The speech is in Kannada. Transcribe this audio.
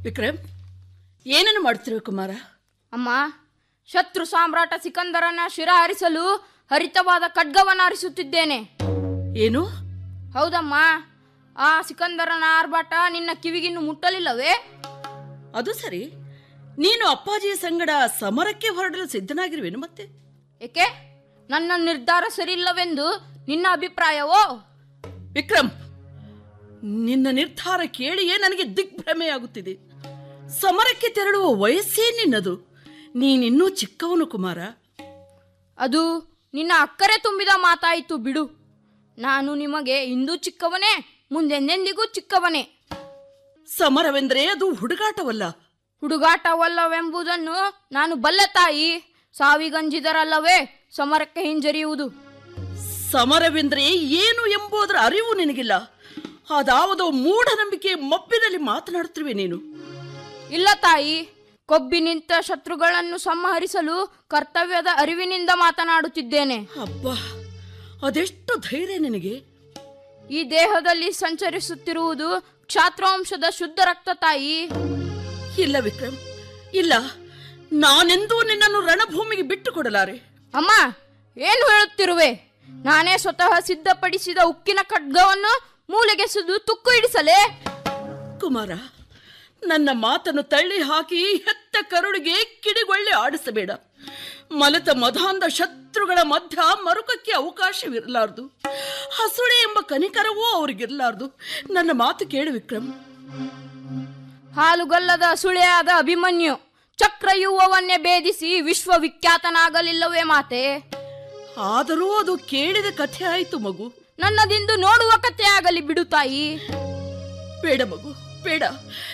ವಿಕ್ರಮ್ ಏನನ್ನು ಮಾಡ್ತಿರುವ ಕುಮಾರ ಅಮ್ಮ ಶತ್ರು ಸಾಮ್ರಾಟ ಸಿಕಂದರನ ಶಿರಹರಿಸಲು ಹರಿತವಾದ ಖಡ್ಗವನ್ನು ಹರಿಸುತ್ತಿದ್ದೇನೆ ಏನು ಹೌದಮ್ಮ ಆ ಸಿಕಂದರನ ಆರ್ಭಟ ನಿನ್ನ ಕಿವಿಗಿನ್ನು ಮುಟ್ಟಲಿಲ್ಲವೇ ಅದು ಸರಿ ನೀನು ಅಪ್ಪಾಜಿಯ ಸಂಗಡ ಸಮರಕ್ಕೆ ಹೊರಡಲು ಸಿದ್ಧನಾಗಿರುವೆನು ಮತ್ತೆ ಏಕೆ ನನ್ನ ನಿರ್ಧಾರ ಸರಿಯಿಲ್ಲವೆಂದು ನಿನ್ನ ಅಭಿಪ್ರಾಯವೋ ವಿಕ್ರಮ್ ನಿನ್ನ ನಿರ್ಧಾರ ಕೇಳಿಯೇ ನನಗೆ ದಿಗ್ಭ್ರಮೆಯಾಗುತ್ತಿದೆ ಸಮರಕ್ಕೆ ತೆರಳುವ ವಯಸ್ಸೇ ನಿನ್ನದು ನೀನಿನ್ನೂ ಚಿಕ್ಕವನು ಕುಮಾರ ಅದು ನಿನ್ನ ಅಕ್ಕರೆ ತುಂಬಿದ ಮಾತಾಯಿತು ಬಿಡು ನಾನು ನಿಮಗೆ ಇಂದು ಚಿಕ್ಕವನೇ ಮುಂದೆಂದೆಂದಿಗೂ ಚಿಕ್ಕವನೇ ಸಮರವೆಂದರೆ ಅದು ಹುಡುಗಾಟವಲ್ಲ ಹುಡುಗಾಟವಲ್ಲವೆಂಬುದನ್ನು ನಾನು ಬಲ್ಲೆ ತಾಯಿ ಸಾವಿಗಂಜಿದರಲ್ಲವೇ ಸಮರಕ್ಕೆ ಹಿಂಜರಿಯುವುದು ಸಮರವೆಂದರೆ ಏನು ಎಂಬುದರ ಅರಿವು ನಿನಗಿಲ್ಲ ಅದಾವುದೋ ಮೂಢನಂಬಿಕೆ ಮಬ್ಬಿನಲ್ಲಿ ಮಾತನಾಡುತ್ತಿರುವೆ ನೀನು ಇಲ್ಲ ತಾಯಿ ಕೊಬ್ಬಿ ನಿಂತ ಶತ್ರುಗಳನ್ನು ಸಂಹರಿಸಲು ಕರ್ತವ್ಯದ ಅರಿವಿನಿಂದ ಮಾತನಾಡುತ್ತಿದ್ದೇನೆ ಅಬ್ಬಾ ಅದೆಷ್ಟು ಧೈರ್ಯ ನಿನಗೆ ಈ ದೇಹದಲ್ಲಿ ಸಂಚರಿಸುತ್ತಿರುವುದು ಕ್ಷಾತ್ರವಂಶದ ಶುದ್ಧ ರಕ್ತ ತಾಯಿ ಇಲ್ಲ ವಿಕ್ರಮ್ ಇಲ್ಲ ನಾನೆಂದೂ ನಿನ್ನನ್ನು ರಣಭೂಮಿಗೆ ಬಿಟ್ಟು ಕೊಡಲಾರೆ ಅಮ್ಮ ಏನು ಹೇಳುತ್ತಿರುವೆ ನಾನೇ ಸ್ವತಃ ಸಿದ್ಧಪಡಿಸಿದ ಉಕ್ಕಿನ ಖಡ್ಗವನ್ನು ಮೂಲೆಗೆಸೆದು ತುಕ್ಕು ಇಡಿಸಲೇ ಕುಮಾರ ನನ್ನ ಮಾತನ್ನು ತಳ್ಳಿ ಹಾಕಿ ಹೆತ್ತ ಕರುಳಿಗೆ ಕಿಡಿಗೊಳ್ಳೆ ಆಡಿಸಬೇಡ ಮಲತ ಮಧಾಂಧ ಶತ್ರುಗಳ ಮಧ್ಯ ಮರುಕಕ್ಕೆ ಅವಕಾಶವಿರಲಾರದು ಹಸುಳೆ ಎಂಬ ಕನಿಕರವೂ ಅವ್ರಿಗಿರಲಾರದು ನನ್ನ ಮಾತು ಕೇಳು ವಿಕ್ರಮ್ ಹಾಲುಗಲ್ಲದ ಸುಳೆಯಾದ ಅಭಿಮನ್ಯು ಚಕ್ರಯೂಹವನ್ನೇ ಭೇದಿಸಿ ವಿಶ್ವವಿಖ್ಯಾತನಾಗಲಿಲ್ಲವೇ ಮಾತೆ ಆದರೂ ಅದು ಕೇಳಿದ ಕಥೆ ಆಯಿತು ಮಗು ನನ್ನದಿಂದು ನೋಡುವ ಕಥೆಯಾಗಲಿ ಬಿಡು ತಾಯಿ ಬೇಡ ಮಗು ಬೇಡ